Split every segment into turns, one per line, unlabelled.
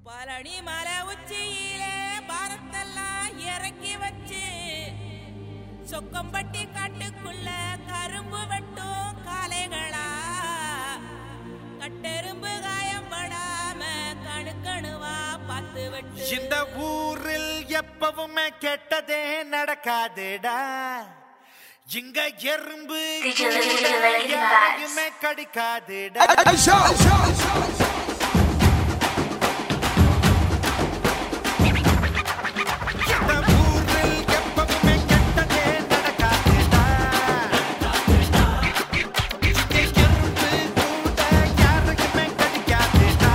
பழனி மலை உச்சியிலே பாரத்தெல்லாம் இறக்கி வச்சு சொக்கம்பட்டி காட்டுக்குள்ள கரும்பு வெட்டும் காளைகளா கட்டெரும்பு காயப்படாம கணுக்கணுவா பார்த்து வெட்டு
இந்த ஊரில் எப்பவுமே கெட்டதே நடக்காதுடா இங்க எறும்பு
DJ Little Lady Vibes.
யாரையுமே கடிக்காதுடா இந்த ஊரில் எப்பவுமே கெட்டதே நடக்காதுடா இங்க எறும்பு கூட யாரையுமே கடிக்காதுடா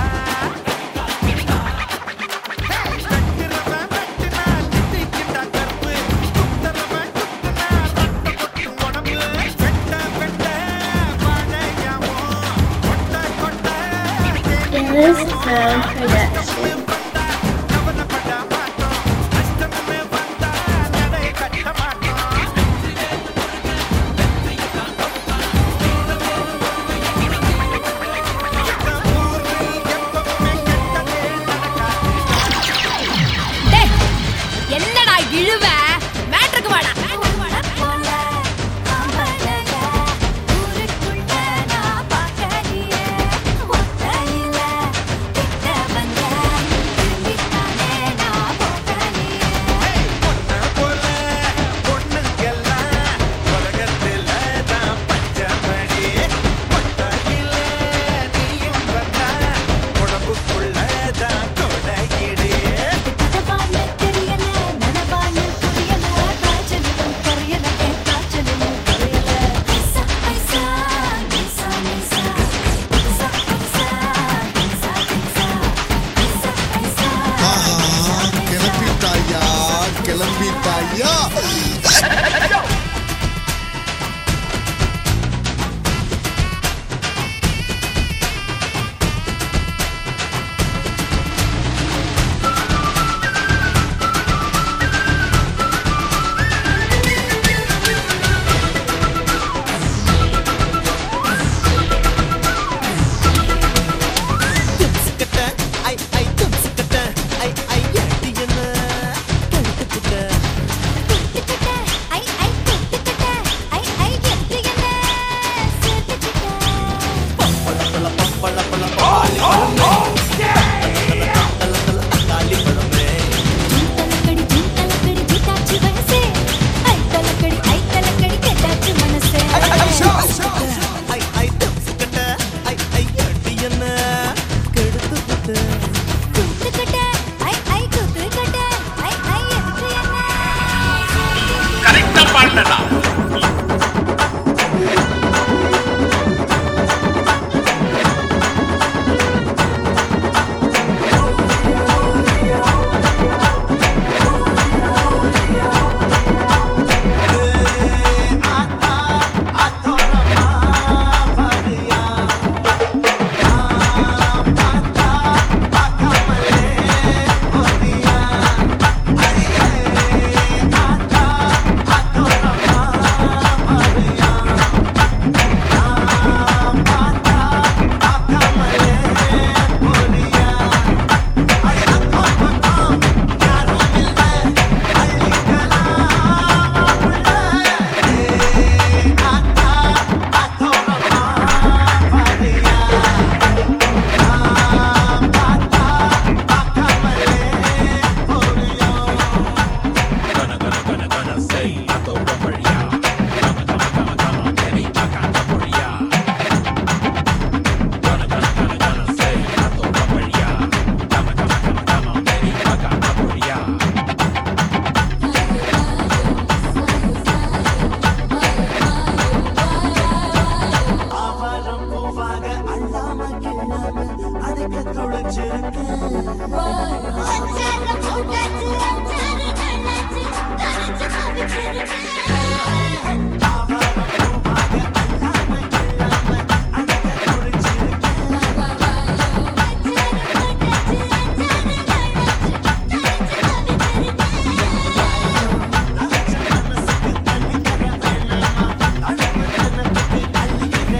வெட்டுறவன் வெட்டுனா திட்டிக்கிட்டா கருப்பு குத்துறவன் குத்துனா ரத்தம் கொட்டும் உடம்பு வெட்ட வெட்ட வாழையாவும் கொட்ட கொட்ட
This is Sound Production.
வந்தா கவலைப்பட மாட்டோம் கஷ்டமே வந்தா நடை கட்ட மாட்டோம் இந்த ஊரில் எப்பவுமே கெட்டதே நடக்காது
டேய், என்னடா இழுவ மேட்ருக்கு வாடா
பொண்ணு போல பொண்ணுங்கெல்லாம் உலகத்துல தான் பஞ்சமடி பொட்டாயில நீயும் வந்தா உடம்புக்குள்ள தான் கொடையிடு
ஆஹா, கிளம்பிட்டாயா கிளம்பிட்டாயா
தும்சுக்கட்ட ஐ ஐ தும்சுக்கட்ட ஐ ஐ எட்டி என்ன கழுத்துக்கிட்ட பப்பள பப்பள பப்பள பாலி தாலி பழமே ஐ ஐ தும்சுக்கட்ட ஐ ஐ எட்டி என்ன கழுத்துக்கிட்ட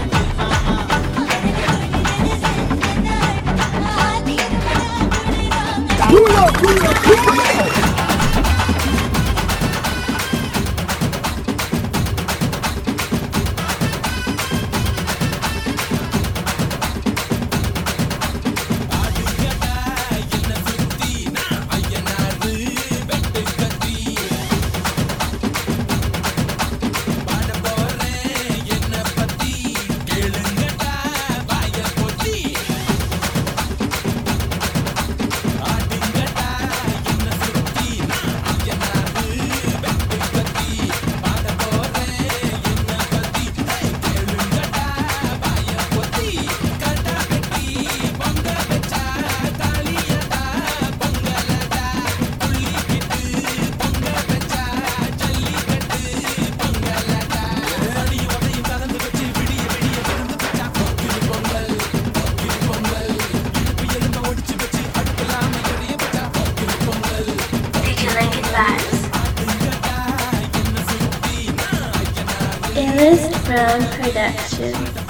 ஆ DJ Lincoln Vibes. It was from production.